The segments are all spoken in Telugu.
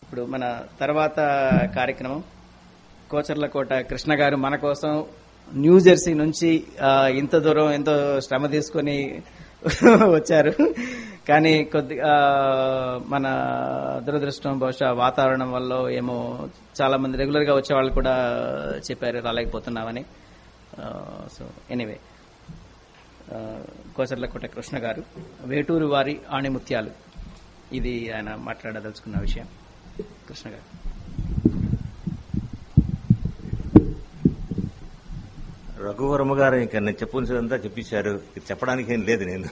ఇప్పుడు మన తర్వాత కార్యక్రమం కోచర్లకోట కృష్ణ గారు మన కోసం న్యూ జెర్సీ నుంచి ఆ, ఇంత దూరం ఎంతో శ్రమ తీసుకొని వచ్చారు కానీ కొద్ది ఆ, మన దురదృష్టం బహుశా వాతావరణం వల్ల ఏమో చాలా మంది రెగ్యులర్ గా వచ్చే వాళ్ళు కూడా చెప్పారు రాలేకపోతున్నామని సో ఎనీవే కోచర్లకోట కృష్ణ గారు వేటూరు వారి ఆణిముత్యాలు ఇది ఆయన మాట్లాడదలుచుకున్న విషయం కృష్ణ గారు రఘువర్మ గారు ఇంకా నేను చెప్పాల్సిందంతా చెప్పించారు ఇది చెప్పడానికి ఏం లేదు నేను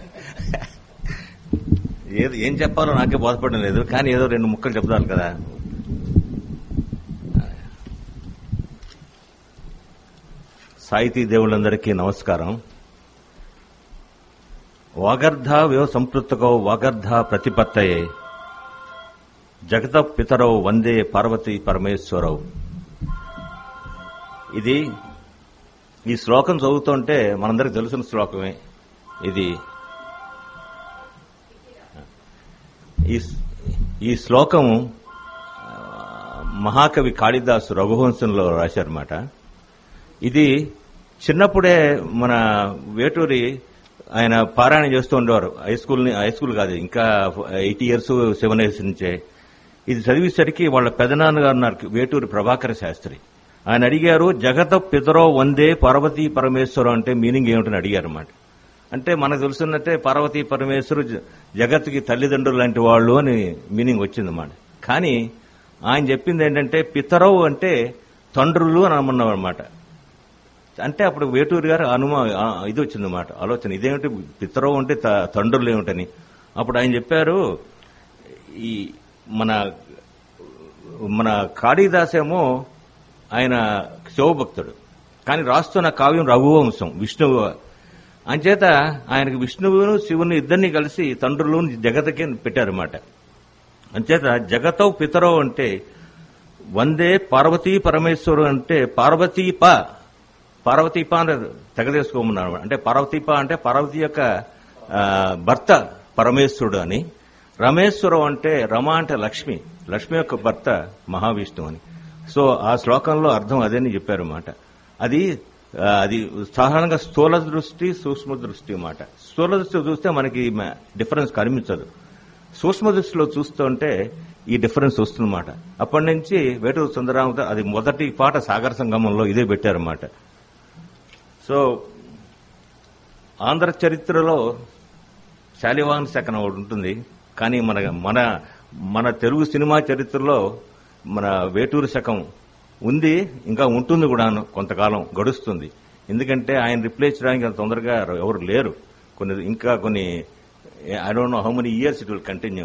ఏది ఏం చెప్పాలో నాకే బోధపడడం లేదు కానీ ఏదో రెండు ముక్కలు చెప్తాను కదా సాహితీ దేవుళ్ళందరికీ నమస్కారం వాగర్ధ సంపృత్తకో వాగర్ధ ప్రతిపత్తయే జగత పితరౌ వందే పార్వతీ పరమేశ్వరవు ఇది ఈ శ్లోకం చదువుతుంటే మనందరికి తెలిసిన శ్లోకమే ఇది ఈ ఈ శ్లోకం ఆ, మహాకవి కాళిదాసు రఘువంశంలో రాశారన్నమాట ఇది చిన్నప్పుడే మన వేటూరి ఆయన పారాయణ చేస్తూ ఉండేవారు హై స్కూల్ హై స్కూల్ కాదు ఇంకా ఎయిట్ ఇయర్స్ సెవెన్ ఇయర్స్ నుంచే ఇది చదివేసరికి వాళ్ళ పెదనాన్నగారు ఉన్నారు వేటూరి ప్రభాకర శాస్త్రి ఆయన అడిగారు జగత పితరో వందే పార్వతీ పరమేశ్వరం అంటే మీనింగ్ ఏమిటని అడిగారు అన్నమాట అంటే మనకు తెలుసున్నట్టే పార్వతీ పరమేశ్వరు జ- జగత్తుకి తల్లిదండ్రులు లాంటి వాళ్ళు అని మీనింగ్ వచ్చిందన్నమాట కానీ ఆయన చెప్పింది ఏంటంటే పితరవు అంటే తండ్రులు అని అన్నాం అనమాట అంటే అప్పుడు వేటూరు గారు అనుమా ఆ, ఇది వచ్చిందన్నమాట ఆలోచన ఇదేమిటి పితరవు అంటే త- తండ్రులు ఏమిటని అప్పుడు ఆయన చెప్పారు ఈ మన మన కాళిదాసేమో ఆయన శివభక్తుడు కానీ రాస్తున్న కావ్యం రఘువంశం విష్ణువు అంచేత ఆయనకు విష్ణువును శివుని ఇద్దరిని కలిసి తండ్రులు జగతకి పెట్టారన్నమాట అంచేత జగతో పితరో అంటే వందే పార్వతీ పరమేశ్వరు అంటే పార్వతీప పార్వతీప అని తెగదేసుకోమన్నారు అంటే పార్వతీప అంటే పార్వతి యొక్క ఆ, భర్త పరమేశ్వరుడు అని రమేశ్వరం అంటే రమ అంటే లక్ష్మి లక్ష్మి యొక్క భర్త మహావిష్ణువు అని సో ఆ శ్లోకంలో అర్థం అదేని చెప్పారన్నమాట అది ఆ, అది సాధారణంగా స్థూల దృష్టి సూక్ష్మ దృష్టి మాట స్థూల దృష్టి చూస్తే మనకి మ- డిఫరెన్స్ కనిపించదు సూక్ష్మ దృష్టిలో చూస్తుంటే ఈ డిఫరెన్స్ వస్తుందన్నమాట అప్పటి నుంచి వేటూరు సుందరామతో అది మొదటి పాట సాగర సంగమంలో ఇదే పెట్టారన్నమాట సో ఆంధ్ర చరిత్రలో శాలివాహన శకనం ఒకటి ఉంటుంది కానీ మన మన మన తెలుగు సినిమా చరిత్రలో మన వేటూరు శకం ఉంది ఇంకా ఉంటుంది కూడా కొంతకాలం గడుస్తుంది ఎందుకంటే ఆయన రిప్లేస్ చేయడానికి అంత తొందరగా ఎవరు లేరు కొన్ని ఇంకా కొన్ని I don't know how many years it will continue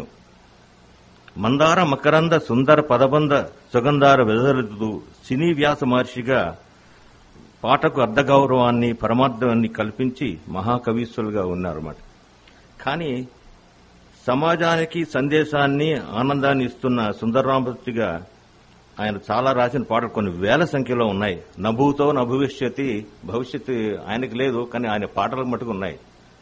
మందార మకరంద సుందర పదబంద సుగంధార వెదరుతూ సినీ వ్యాస మహర్షిగా పాటకు అర్ధగౌరవాన్ని పరమార్థాన్ని కల్పించి మహాకవీశ్వరులుగా ఉన్నారన్నమాట కానీ సమాజానికి సందేశాన్ని ఆనందాన్ని ఇస్తున్న సుందరరామూర్తిగా ఆయన చాలా రాసిన పాటలు కొన్ని వేల సంఖ్యలో ఉన్నాయి నభూతో నభవిష్యతి భవిష్యత్తు ఆయనకి లేదు కానీ ఆయన పాటలు మటుకు ఉన్నాయి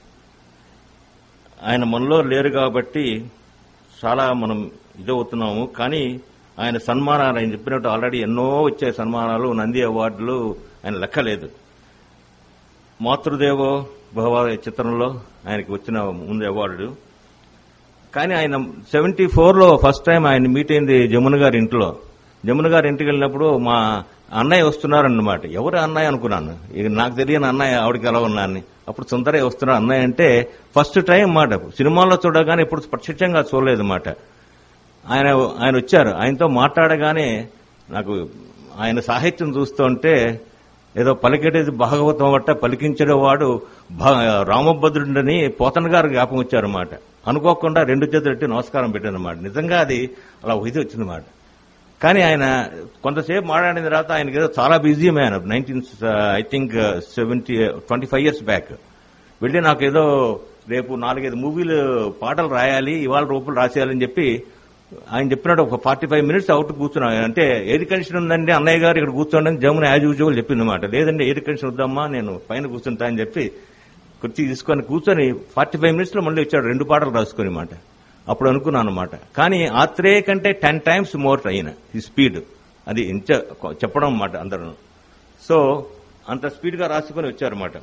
ఆయన మనలో లేరు కాబట్టి చాలా మనం ఇదవుతున్నాము కానీ ఆయన సన్మానాలు ఆయన చెప్పినట్టు ఆల్రెడీ ఎన్నో వచ్చాయి సన్మానాలు నంది అవార్డులు ఆయన లెక్కలేదు మాతృదేవో భవ చిత్రంలో ఆయనకి వచ్చిన ముందు అవార్డు కానీ ఆయన సెవెంటీ ఫోర్లో ఫస్ట్ టైం ఆయన మీట్ అయింది జమున గారి ఇంట్లో జమున గారి ఇంటికి వెళ్ళినప్పుడు మా అన్నయ్య వస్తున్నారన్నమాట ఎవరు అన్నయ్య అనుకున్నాను ఇక నాకు తెలియని అన్నయ్య ఆవిడకి ఎలా ఉన్నాను అప్పుడు సుందరయ్య వస్తున్నారు అన్నయ్య అంటే ఫస్ట్ టైం మాట సినిమాల్లో చూడగానే ఇప్పుడు ప్రత్యక్షంగా చూడలేదు మాట ఆయన ఆయన వచ్చారు ఆయనతో మాట్లాడగానే నాకు ఆయన సాహిత్యం చూస్తుంటే ఏదో పలికేటది భాగవతం బట్ట పలికించేవాడు భా- రామభద్రుడని పోతన గారు జ్ఞాపకం వచ్చారన్నమాట అనుకోకుండా రెండు చేతులు పెట్టి నమస్కారం పెట్టారన్నమాట నిజంగా అది అలా ఇది వచ్చిందన్నమాట కానీ ఆయన కొంతసేపు మాట్లాడిన తర్వాత ఆయనకి ఏదో చాలా busy man nineteen I think seventy twenty five years back వెళ్ళి నాకు ఏదో రేపు నాలుగైదు మూవీలు పాటలు రాయాలి ఇవాళ రూపాయలు రాసేయాలని చెప్పి ఆయన చెప్పినట్టు ఒక ఫార్టీ ఫైవ్ మినిట్స్ అవుట్ కూర్చున్నా అంటే ఎయిర్ కండిషన్ ఉందండి అన్నయ్య గారు ఇక్కడ కూర్చోండి అని జమున యాజ్ యూజువల్ చెప్పింది అనమాట లేదండి ఎయిర్ కండిషన్ వద్దమ్మా నేను పైన కూర్చుంటా అని చెప్పి కుర్చీ తీసుకొని కూర్చొని ఫార్టీ ఫైవ్ మినిట్స్ లో మళ్ళీ వచ్చాడు రెండు పాటలు రాసుకొని మాట అప్పుడు అనుకున్నాను అనమాట కానీ ఆత్రేయ కంటే టెన్ టైమ్స్ మోర్ అయిన ఈ స్పీడ్ అది ఇంచ చెప్పడం అన్నమాట అందరూ సో అంత స్పీడ్గా రాసుకొని వచ్చారన్నమాట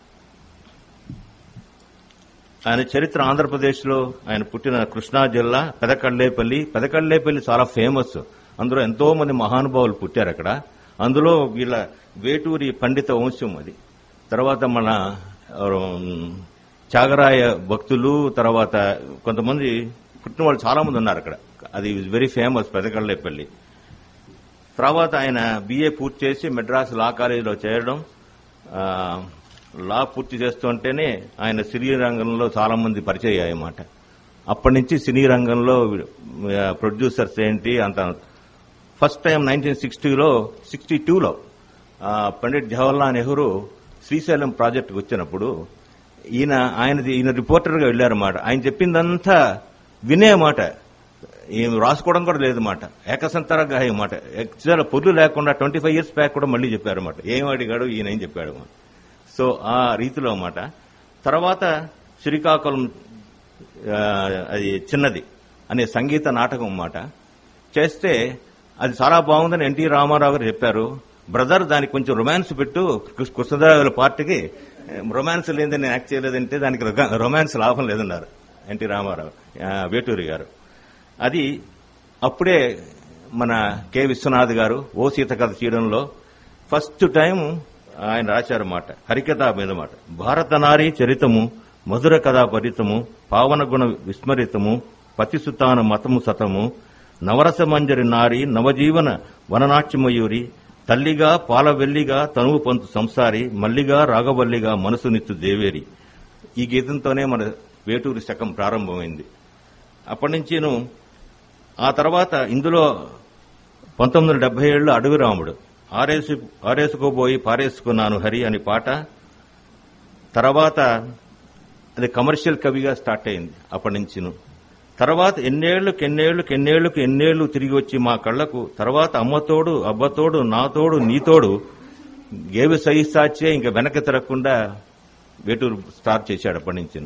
ఆయన చరిత్ర ఆంధ్రప్రదేశ్లో ఆయన పుట్టిన కృష్ణా జిల్లా పెదకళ్ళేపల్లి పెదకళ్ళేపల్లి చాలా ఫేమస్ అందులో ఎంతో మంది మహానుభావులు పుట్టారు అక్కడ అందులో వీళ్ళ వేటూరి పండిత వంశం అది తర్వాత మన ఉమ్, త్యాగరాయ భక్తులు తర్వాత కొంతమంది పుట్టిన వాళ్ళు చాలా మంది ఉన్నారు అక్కడ అది వెరీ ఫేమస్ పెదకళ్ళేపల్లి తర్వాత ఆయన బిఏ పూర్తి చేసి మెడ్రాస్ లా కాలేజీలో చేరడం ఆ, లా పూర్తి చేస్తుంటేనే ఆయన సినీ రంగంలో చాలా మంది పరిచయం అయ్యాయన్నమాట అప్పటి నుంచి సినీ రంగంలో ఆ, ప్రొడ్యూసర్స్ ఏంటి అంత ఫస్ట్ టైం నైన్టీన్ సిక్స్టీలో సిక్స్టీ టూలో పండిట్ జవహర్లాల్ నెహ్రూ శ్రీశైలం ప్రాజెక్టుకు వచ్చినప్పుడు ఈయన ఆయనది ఈయన రిపోర్టర్గా వెళ్ళారన్నమాట ఆయన చెప్పిందంతా వినే మాట ఏం రాసుకోవడం కూడా లేదన్నమాట ఏకసంతరంగా మాట ఎక్స్ట్రా పొర్లు లేకుండా ట్వంటీ ఫైవ్ ఇయర్స్ బ్యాక్ కూడా మళ్ళీ చెప్పారన్నమాట ఏం అడిగాడు ఈయన ఏం చెప్పాడు అన్నమాట సో ఆ రీతిలో అన్నమాట తర్వాత శ్రీకాకుళం ఆ, అది చిన్నది అనే సంగీత నాటకం అన్నమాట చేస్తే అది చాలా బాగుందని ఎన్టీ రామారావు గారు చెప్పారు బ్రదర్ దానికి కొంచెం రొమాన్స్ పెట్టు కృ- కృష్ణదేవరాయల పార్టీకి రొమాన్స్ లేదని నేను యాక్ట్ చేయలేదంటే దానికి రొగా- రొమాన్స్ లాభం లేదన్నారు ఎన్టీ రామారావు ఆ, వేటూరి గారు అది అప్పుడే మన కె విశ్వనాథ్ గారు ఓ సీత కథ చేయడంలో ఫస్ట్ టైం ఆయన రాశారన్నమాట హరికథ మీద మాట భారత నారీ చరితము మధుర కథా పరితము పావన గుణ విస్మరితము పతిసుతాన మతము సతము నవరస మంజరి నారి నవజీవన వననాట్యమయూరి తల్లిగా పాలవెల్లిగా తనువు పంతు సంసారి మల్లిగా రాగవల్లిగా మనసునిత్తు దేవేరి ఈ గీతంతోనే మన వేటూరి శకం ప్రారంభమైంది అప్పటి నుంచిను ఆ తర్వాత ఇందులో పంతొమ్మిది వందల డెబ్బై ఏళ్ళు అడవి రాముడు ఆరేసు ఆరేసుకోబోయి పారేసుకున్నాను హరి అని పాట తర్వాత అది కమర్షియల్ కవిగా స్టార్ట్ అయింది అప్పటి నుంచిను తర్వాత ఎన్నేళ్లకు ఎన్నేళ్లకు ఎన్నేళ్లకు ఎన్నేళ్లు తిరిగి వచ్చి మా కళ్లకు తర్వాత అమ్మతోడు అబ్బతోడు నాతోడు నీతోడు గేవి సహిస్తాచే ఇంకా వెనక్కి తిరగకుండా వేటూరు స్టార్ట్ చేశాడు అప్పటి నుంచి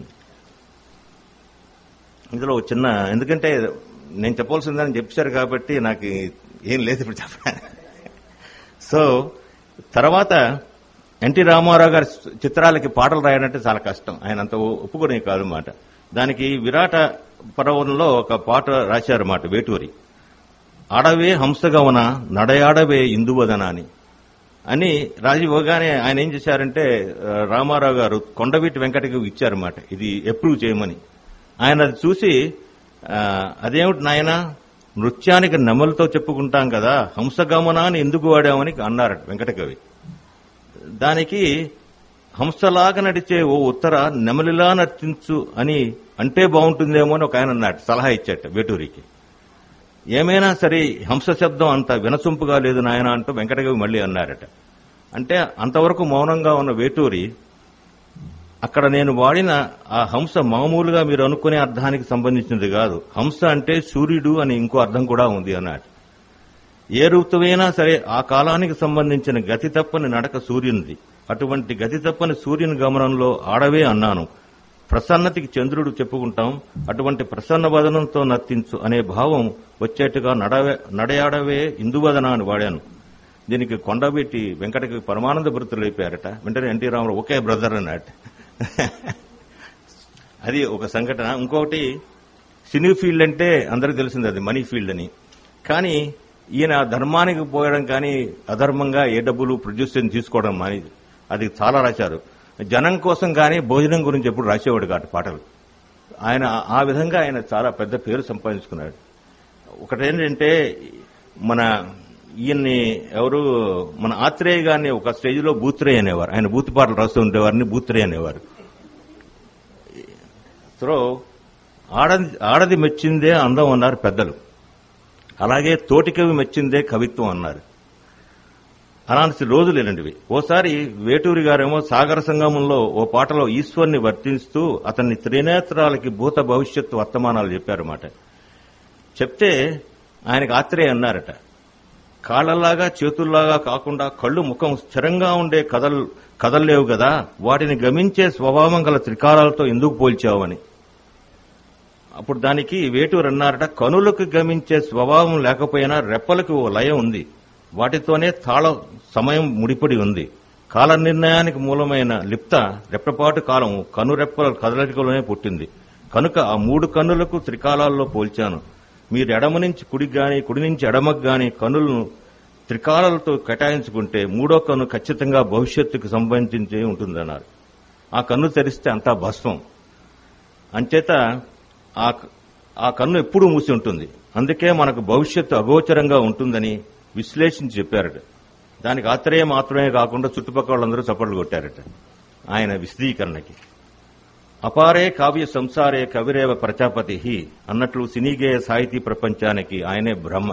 ఇందులో ఒక చిన్న ఎందుకంటే నేను చెప్పవలసిందని చెప్పారు కాబట్టి నాకు ఏం లేదు ఇప్పుడు చెప్పడానికి సో తర్వాత ఎన్టీ రామారావు గారి చిత్రాలకి పాటలు రాయడంటే చాలా కష్టం ఆయన అంత ఒప్పుకునే కాదు మాట దానికి విరాట పర్వంలో ఒక పాట రాశారు మాట వేటూరి ఆడవే హంసగవన నడయాడవే ఇందువదన అని అని రాజు ఇవ్వగానే ఆయన ఏం చేశారంటే ఆ, రామారావు గారు కొండవీటి వెంకటకి ఇచ్చారన్నమాట ఇది అప్రూవ్ చేయమని ఆయన అది చూసి ఆ, అదేమిటి నాయన నృత్యానికి నెమలతో చెప్పుకుంటాం కదా హంసగమన అని ఎందుకు వాడామని అన్నారట వెంకటకవి దానికి హంసలాగా నడిచే ఓ ఉత్తర నెమలిలా నర్తించు అని అంటే బాగుంటుందేమో అని ఒక ఆయన అన్నాడు సలహా ఇచ్చాట వేటూరికి ఏమైనా సరే హంస శబ్దం అంత వినసొంపుగా లేదు నాయన అంటూ వెంకటకవి మళ్ళీ అన్నారట అంటే అంతవరకు మౌనంగా ఉన్న వేటూరి అక్కడ నేను వాడిన ఆ హంస మామూలుగా మీరు అనుకునే అర్థానికి సంబంధించినది కాదు హంస అంటే సూర్యుడు అని ఇంకో అర్థం కూడా ఉంది అన్నాడు ఏ ఋతువైనా సరే ఆ కాలానికి సంబంధించిన గతి తప్పని నడక సూర్యునిది అటువంటి గతి తప్పని సూర్యుని గమనంలో ఆడవే అన్నాను ప్రసన్నతికి చంద్రుడు చెప్పుకుంటాం అటువంటి ప్రసన్న వదనంతో నర్తించు అనే భావం వచ్చేట్టుగా నడవే నడయాడవే ఇందువదన అని వాడాను దీనికి కొండబెట్టి వెంకటకి పరమానంద భృతులు అయిపోయారట వెంటనే ఎన్టీ రామారావు ఒకే బ్రదర్ అన్నట్టు అది ఒక సంఘటన ఇంకొకటి సినీ ఫీల్డ్ అంటే అందరికీ తెలిసింది అది మనీ ఫీల్డ్ అని కానీ ఈయన ధర్మానికి పోయడం కానీ అధర్మంగా ఏ డబ్బులు ప్రొడ్యూసర్ తీసుకోవడం అని అది చాలా రాశారు జనం కోసం కానీ భోజనం గురించి ఎప్పుడు రాసేవాడు కాదు పాటలు ఆయన ఆ విధంగా ఆయన చాలా పెద్ద పేరు సంపాదించుకున్నాడు ఒకటేంటంటే మన ఈయన్ని ఎవరు మన ఆత్రేయ గారిని ఒక స్టేజ్లో బూత్రే అనేవారు ఆయన బూత్ పాటలు రాస్తూ ఉండేవారిని బూత్రే అనేవారు సో ఆడది ఆడది మెచ్చిందే అందం అన్నారు పెద్దలు అలాగే తోటికవి మెచ్చిందే కవిత్వం అన్నారు అలాంటి రోజులు ఇలాంటివి ఓసారి వేటూరి గారేమో సాగర సంగమంలో ఓ పాటలో ఈశ్వర్ని వర్తిస్తూ అతన్ని త్రినేత్రాలకి భూత భవిష్యత్తు వర్తమానాలు చెప్పారన్నమాట చెప్తే ఆయనకు ఆత్రేయ అన్నారట కాళ్ళలాగా చేతుల్లాగా కాకుండా కళ్ళు ముఖం స్థిరంగా ఉండే కథలు కదల్లేవు కదా వాటిని గమించే స్వభావం గల త్రికాలాలతో ఎందుకు పోల్చావని అప్పుడు దానికి వేటూరు అన్నారట కనులకు గమించే స్వభావం లేకపోయినా రెప్పలకు ఓ లయం ఉంది వాటితోనే తాళ సమయం ముడిపడి ఉంది కాల నిర్ణయానికి మూలమైన లిప్త రెప్పపాటు కాలం కనురెప్పల కదలికలోనే పుట్టింది కనుక ఆ మూడు కన్నులకు త్రికాలాల్లో పోల్చాను మీరు ఎడమ నుంచి కుడికి గాని కుడి నుంచి ఎడమకు గాని కన్నులను త్రికాలాలతో కేటాయించుకుంటే మూడో కన్ను ఖచ్చితంగా భవిష్యత్తుకు సంబంధించి ఉంటుందన్నారు ఆ కన్ను తెరిస్తే అంతా భస్మం అంచేత ఆ ఆ కన్ను ఎప్పుడూ మూసి ఉంటుంది అందుకే మనకు భవిష్యత్తు అగోచరంగా ఉంటుందని విశ్లేషించి చెప్పారట దానికి ఆత్రేయ మాత్రమే కాకుండా చుట్టుపక్కల వాళ్ళందరూ చప్పట్లు కొట్టారట ఆయన విశదీకరణకి అపారే కావ్య సంసారే కవిరేవ ప్రజాపతి అన్నట్లు సినీగేయ సాహితీ ప్రపంచానికి ఆయనే బ్రహ్మ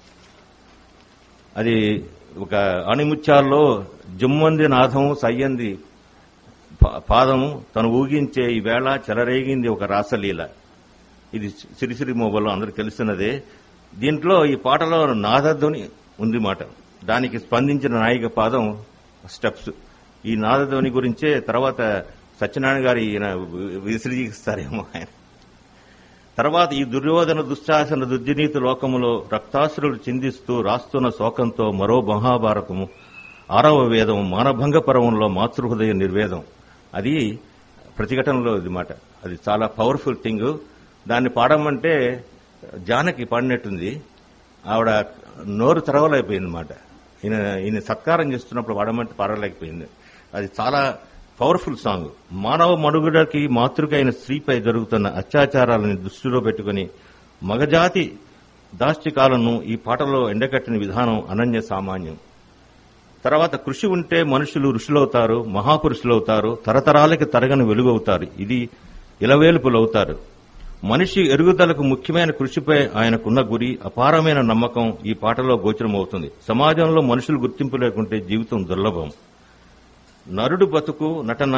అది ఒక అణిముత్యాల్లో జుమ్మంది నాదం సయ్యంది పా- పాదము తను ఊగించే ఈ వేళ చెలరేగింది ఒక రాసలీల ఇది సిరిసిరి మోబల్లో అందరికి తెలుస్తున్నదే దీంట్లో ఈ పాటలో నాదధ్వని ఉంది మాట దానికి స్పందించిన నాయిక పాదం స్టెప్స్ ఈ నాదధ్వని గురించే తర్వాత సత్యనారాయణ గారు ఈయన విసిరిస్తారేమో ఆయన తర్వాత ఈ దుర్యోధన దుశ్శాసన దుర్జనీతి లోకములో రక్తాసురులు చిందిస్తూ రాస్తున్న శోకంతో మరో మహాభారతము ఆరవ వేదం మానభంగ పర్వంలో మాతృహృదయ నిర్వేదం అది ప్రతిఘటనలో ఇది మాట అది చాలా పవర్ఫుల్ థింగ్ దాన్ని పాడమంటే జానకి పాడినట్టుంది ఆవిడ నోరు తెరవలేకపోయింది అనమాట ఈయన ఈయన సత్కారం చేస్తున్నప్పుడు పాడమంటే పాడలేకపోయింది అది చాలా పవర్ఫుల్ సాంగ్ మానవ మనుగడకి మాతృకైన స్త్రీపై జరుగుతున్న అత్యాచారాలను దృష్టిలో పెట్టుకుని మగజాతి దాష్టికాలను ఈ పాటలో ఎండకట్టిన విధానం అనన్య సామాన్యం తర్వాత కృషి ఉంటే మనుషులు ఋషులవుతారు మహాపురుషులవుతారు తరతరాలకి తరగని వెలుగవుతారు ఇది ఇలవేలుపులవుతారు మనిషి ఎరుగుదలకు ముఖ్యమైన కృషిపై ఆయనకున్న గురి అపారమైన నమ్మకం ఈ పాటలో గోచరమవుతుంది సమాజంలో మనుషులు గుర్తింపు లేకుంటే జీవితం దుర్లభం నరుడు బతుకు నటన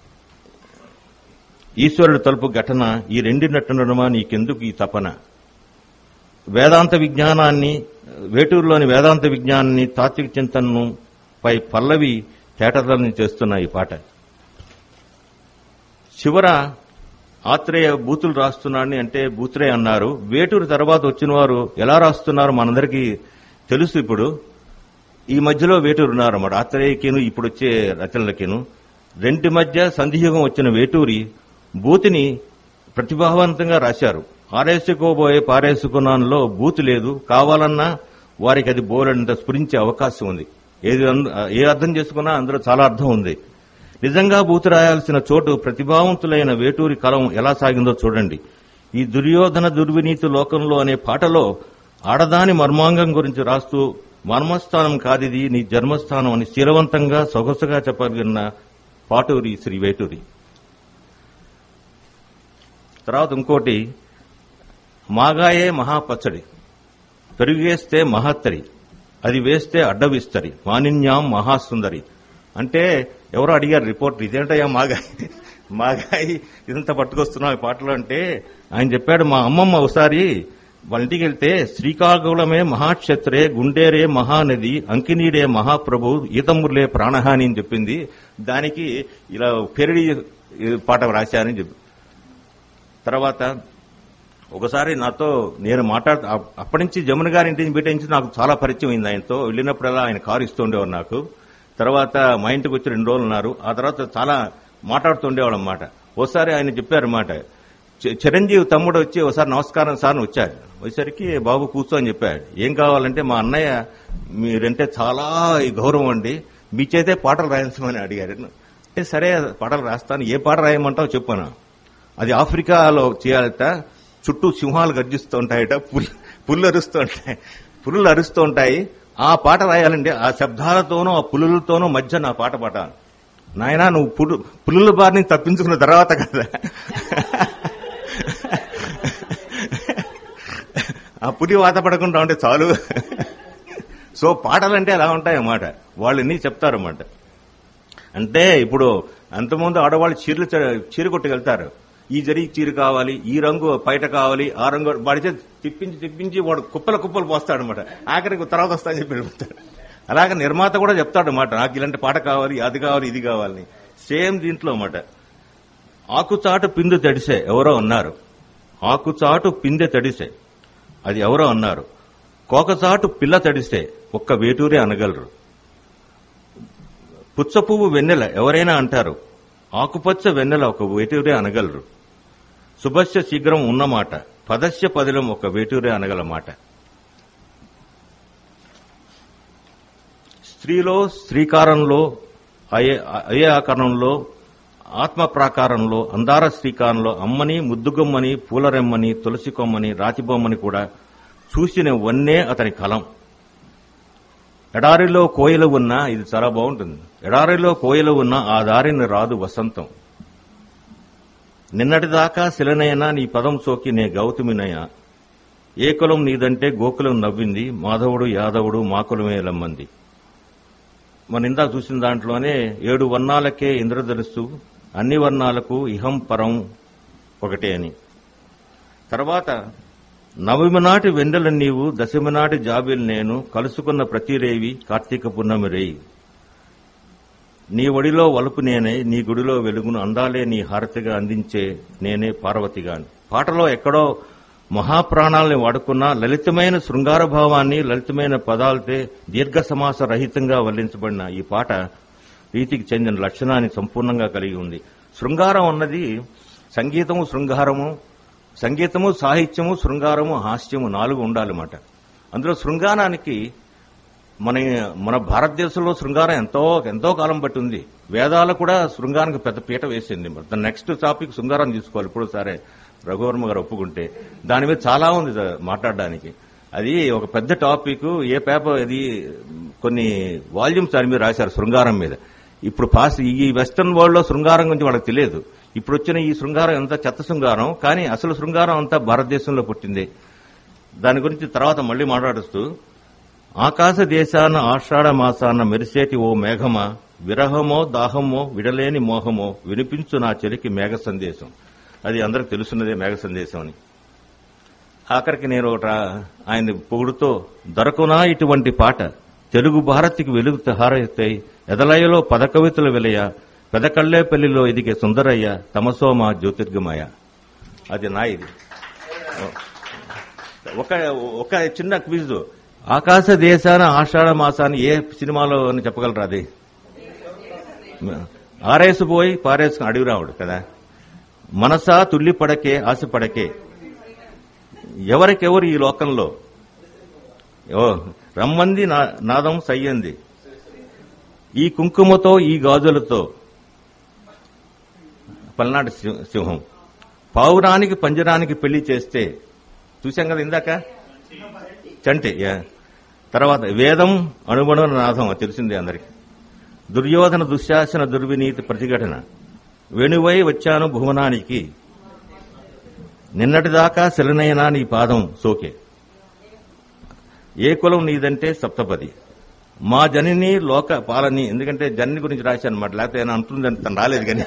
ఈశ్వరుడు తలుపు ఘటన ఈ రెండు నటనమా నీకెందుకు ఈ తపన వేదాంత విజ్ఞానాన్ని వేటూరులోని వేదాంత విజ్ఞానాన్ని తాత్విక చింతనను పై పల్లవి తేటతలని చేస్తున్న ఈ పాట చివర ఆత్రేయ బూతులు రాస్తున్నాడని అంటే బూతురే అన్నారు వేటూరు తర్వాత వచ్చిన వారు ఎలా రాస్తున్నారు మనందరికీ తెలుసు ఇప్పుడు ఈ మధ్యలో వేటూరు ఉన్నారు అన్నమాట ఆత్రేయకిను ఇప్పుడు వచ్చే రచనలకిను రెంటి మధ్య సంధియుగం వచ్చిన వేటూరి బూతిని ప్రతిభావంతంగా రాశారు ఆరేసుకోబోయే పారేసుకున్నానులో బూతు లేదు కావాలన్నా వారికి అది బోలెడంత స్ఫురించే అవకాశం ఉంది ఏది అంద- ఏ అర్థం చేసుకున్నా అందులో చాలా అర్థం ఉంది నిజంగా బూతు రాయాల్సిన చోటు ప్రతిభావంతులైన వేటూరి కలం ఎలా సాగిందో చూడండి ఈ దుర్యోధన దుర్వినీతి లోకంలో అనే పాటలో ఆడదాని మర్మాంగం గురించి రాస్తూ మర్మస్థానం కాదిది నీ జన్మస్థానం అని స్థిరవంతంగా సొగసుగా చెప్పగలిగిన పాటూరి శ్రీ వేటూరి తర్వాత ఇంకోటి మాగాయే మహాపచ్చడి పెరుగేస్తే మహత్తరి అది వేస్తే అడ్డవిస్తరి మానిన్యాం మహాసుందరి అంటే ఎవరో అడిగారు రిపోర్టర్ ఇదేంటయ్యా మాగాయి మాగాయి ఇదంతా పట్టుకొస్తున్నాం ఈ పాటలో అంటే ఆయన చెప్పాడు మా అమ్మమ్మ ఒకసారి వాళ్ళ ఇంటికి వెళ్తే శ్రీకాకుళమే మహాక్షత్రే గుండేరే మహానది అంకినీడే మహాప్రభు ఈతముర్లే ప్రాణహాని అని చెప్పింది దానికి ఇలా పెరడి ఈ పాట రాశానని చెప్పి తర్వాత ఒకసారి నాతో నేను మాట్లాడు అప్పటి నుంచి జమున గారి ఇంటి బయట నుంచి నాకు చాలా పరిచయం అయింది ఆయనతో వెళ్ళినప్పుడల్లా ఆయన కారు ఇస్తూ ఉండేవారు నాకు తర్వాత మా ఇంటికి వచ్చి రెండు రోజులు ఉన్నారు ఆ తర్వాత చాలా మాట్లాడుతుండేవాడు అనమాట ఒకసారి ఆయన చెప్పారు అన్నమాట చి- చిరంజీవి తమ్ముడు వచ్చి ఒకసారి నమస్కారం సార్ అని వచ్చాడు వచ్చేసరికి బాబు కూర్చో అని చెప్పాడు ఏం కావాలంటే మా అన్నయ్య మీరంటే చాలా ఈ గౌరవం అండి మీ చేతే పాటలు రాయించమని అడిగారు అంటే సరే పాటలు రాస్తాను ఏ పాట రాయమంటావు చెప్పాను అది ఆఫ్రికాలో చేయాలట చుట్టూ సింహాలు గర్జిస్తూ ఉంటాయట పుల్- పుల్లు అరుస్తూ ఉంటాయి పులులు అరుస్తూ ఉంటాయి ఆ పాట రాయాలండి ఆ శబ్దాలతోనూ ఆ పులులతోనూ మధ్య నా పాట పాట నాయనా నువ్వు పులు పులుల బారిని తప్పించుకున్న తర్వాత కదా ఆ పులి వాత పడకుండా ఉంటే చాలు సో పాటలంటే అలా ఉంటాయన్నమాట వాళ్ళు ఎన్ని చెప్తారన్నమాట అంటే ఇప్పుడు అంతకుముందు ఆడవాళ్ళు చీరలు చ- చీర కొట్టుకెళ్తారు ఈ జరి చీర కావాలి ఈ రంగు బయట కావాలి ఆ రంగు వాడితే తిప్పించి తిప్పించి వాడు కుప్పల కుప్పలు పోస్తాడు అనమాట ఆఖరికి తర్వాత వస్తా అని చెప్పి వెళ్ళిపోతాడు అలాగే నిర్మాత కూడా చెప్తాడు అనమాట నాకు ఇలాంటి పాట కావాలి అది కావాలి ఇది కావాలని సేమ్ దీంట్లో అన్నమాట ఆకుచాటు పిందు తడిసే ఎవరో ఉన్నారు ఆకుచాటు పిందె తడిసే అది ఎవరో అన్నారు కోకచాటు పిల్ల తడిస్తే ఒక్క వేటూరే అనగలరు పుచ్చపువ్వు వెన్నెల ఎవరైనా అంటారు ఆకుపచ్చ వెన్నెల ఒక వేటూరే అనగలరు శుభస్య శీఘ్రం ఉన్నమాట పదస్య పదిలం ఒక వేటూరే అనగల మాట స్త్రీలో శ్రీకారంలో అయే అయే ఆకారంలో ఆత్మ ప్రాకారంలో అందార శ్రీకారంలో అమ్మని ముద్దుగమ్మని పూలరెమ్మని తులసి కొమ్మని రాతిబొమ్మని కూడా చూసిన వన్నే అతని కలం ఎడారిలో కోయిల ఉన్నా ఇది చాలా బాగుంటుంది ఎడారిలో కోయిల ఉన్న ఆ దారిని రాదు వసంతం నిన్నటిదాకా శిలనైనా నీ పదం సోకి నే గౌతమినయా ఏ కులం నీదంటే గోకులం నవ్వింది మాధవుడు యాదవుడు మా కులమే లమ్మంది మన ఇందాక చూసిన దాంట్లోనే ఏడు వర్ణాలకే ఇంద్రధనుస్సు అన్ని వర్ణాలకు ఇహం పరం ఒకటే అని తర్వాత నవమి నాటి వెండెల నీవు దశమి నాటి జాబిల్ నేను కలుసుకున్న ప్రతి రేవి కార్తీక పున్నమి రేయి నీ ఒడిలో వలుపు నేనే నీ గుడిలో వెలుగును అందాలే నీ హారతిగా అందించే నేనే పార్వతిగా పాటలో ఎక్కడో మహాప్రాణాల్ని వాడుకున్న లలితమైన శృంగార భావాన్ని లలితమైన పదాలతో దీర్ఘ సమాస రహితంగా వల్లించబడిన ఈ పాట రీతికి చెందిన లక్షణాన్ని సంపూర్ణంగా కలిగి ఉంది శృంగారం అన్నది సంగీతము శృంగారము సంగీతము సాహిత్యము శృంగారము హాస్యము నాలుగు ఉండాలన్నమాట అందులో శృంగారానికి మన మన భారతదేశంలో శృంగారం ఎంతో ఎంతో కాలం బట్టి ఉంది వేదాలు కూడా శృంగారానికి పెద్ద పీట వేసింది నెక్స్ట్ టాపిక్ శృంగారం తీసుకోవాలి ఇప్పుడు సరే రఘువర్మ గారు ఒప్పుకుంటే దాని మీద చాలా ఉంది ద- మాట్లాడడానికి అది ఒక పెద్ద టాపిక్ ఏ పేపర్ ఇది కొన్ని వాల్యూమ్స్ దాని మీద రాశారు శృంగారం మీద ఇప్పుడు పాస్ ఈ వెస్టర్న్ వరల్డ్ లో శృంగారం గురించి వాళ్ళకి తెలియదు ఇప్పుడు వచ్చిన ఈ శృంగారం ఎంత చెత్త శృంగారం కానీ అసలు శృంగారం అంతా భారతదేశంలో పుట్టింది దాని గురించి తర్వాత మళ్ళీ మాట్లాడుతూ ఆకాశ దేశాన ఆషాఢ మాసాన మెరిసేటి ఓ మేఘమా విరహమో దాహమో విడలేని మోహమో వినిపించు నా చెలికి మేఘ సందేశం అది అందరికి తెలుసున్నదే మేఘ సందేశం అని ఆఖరికి నేను ఒకట ఆయన పొగుడుతో దొరకునా ఇటువంటి పాట తెలుగు భారతికి వెలుగు హారెత్తాయి ఎదలయలో పదకవితలు వెలయ పెదకళ్ళేపల్లిలో ఎదిగే సుందరయ్య తమసోమ జ్యోతిర్గమయ అది నా ఇది ఒక ఒక చిన్న క్విజ్ ఆకాశ దేశాన ఆషాఢ మాసాన్ని ఏ సినిమాలో అని చెప్పగలరా అది ఆరేసిపోయి పారేసుకుని అడిగి రావుడు కదా మనసా తుల్లి పడకే ఆశ పడకే ఎవరికెవరు ఈ లోకంలో ఓ రమ్మంది నా- నాదం సయ్యంది ఈ కుంకుమతో ఈ గాజులతో పల్నాడు సింహ- సింహం పావురానికి పంజరానికి పెళ్లి చేస్తే చూశాం కదా ఇందాక చంటి యా. తర్వాత వేదం అణుబణుల నాదం అది తెలిసిందే అందరికి దుర్యోధన దుశ్శాసన దుర్వినీతి ప్రతిఘటన వెణువై వచ్చాను భువనానికి నిన్నటిదాకా శిలనైనా నీ పాదం సోకే ఏ కులం నీదంటే సప్తపది మా జనిని లోక పాలని ఎందుకంటే జనని గురించి రాశాను అన్నమాట లేకపోతే ఏమైనా అంటుందని తను రాలేదు కానీ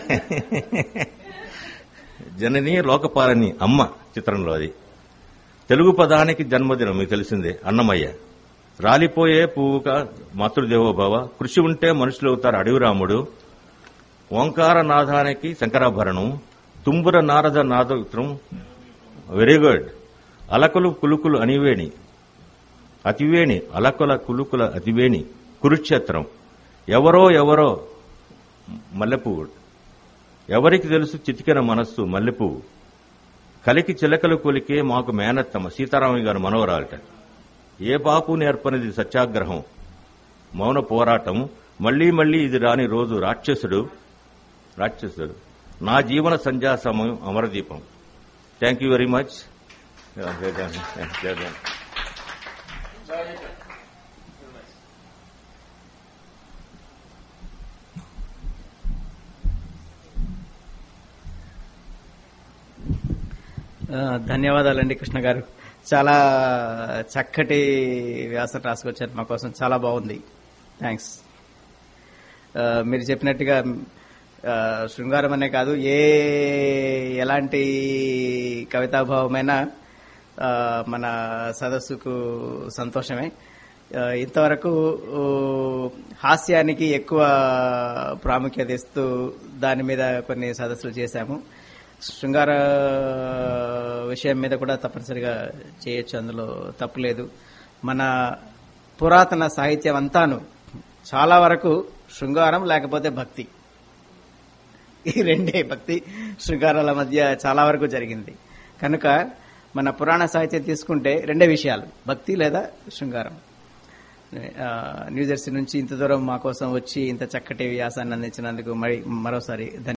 జనని లోకపాలని అమ్మ చిత్రంలో అది తెలుగు పదానికి జన్మదినం మీకు తెలిసిందే అన్నమయ్య రాలిపోయే పువ్వుగా మాతృదేవోభవ కృషి ఉంటే మనుషులు అవుతారు అడవి రాముడు ఓంకార నాదానికి శంకరాభరణం తుంబుర నారద నాదోత్రం వెరీ గుడ్ అలకలు కులుకులు అనివేణి అతివేణి అలకుల కులుకుల అతివేణి కురుక్షేత్రం ఎవరో ఎవరో మల్లెపువ్వు ఎవరికి తెలుసు చితికిన మనస్సు మల్లెపువ్వు కలికి చిలకలు కొలికే మాకు మేనత్తమ్మ సీతారామయ్య గారు మనవరాలట ఏ బాపు నేర్పనిది సత్యాగ్రహం మౌన పోరాటం మళ్లీ మళ్లీ ఇది రాని రోజు రాక్షసుడు రాక్షసుడు నా జీవన సంధ్యా సమయం అమరదీపం థ్యాంక్ యూ వెరీ మచ్ ఆ, ధన్యవాదాలండి కృష్ణ గారు చాలా చక్కటి వ్యాసం రాసుకొచ్చారు మా కోసం చాలా బాగుంది థ్యాంక్స్ ఆ, మీరు చెప్పినట్టుగా ఆ, శృంగారం అనే కాదు ఏ ఎలాంటి కవితాభావమైనా ఆ, మన సదస్సుకు సంతోషమే ఆ, ఇంతవరకు ఊ, హాస్యానికి ఎక్కువ ప్రాముఖ్యత ఇస్తూ దాని మీద కొన్ని సదస్సులు చేశాము శృంగార విషయం మీద కూడా తప్పనిసరిగా చేయొచ్చు అందులో తప్పులేదు మన పురాతన సాహిత్యం అంతాను చాలా వరకు శృంగారం లేకపోతే భక్తి ఈ రెండే భక్తి శృంగారాల మధ్య చాలా వరకు జరిగింది కనుక మన పురాణ సాహిత్యం తీసుకుంటే రెండే విషయాలు భక్తి లేదా శృంగారం ఆ, న్యూజెర్సీ నుంచి ఇంత దూరం మా కోసం వచ్చి ఇంత చక్కటి వ్యాసాన్ని అందించినందుకు మరి మరోసారి ధన్యవాదాలు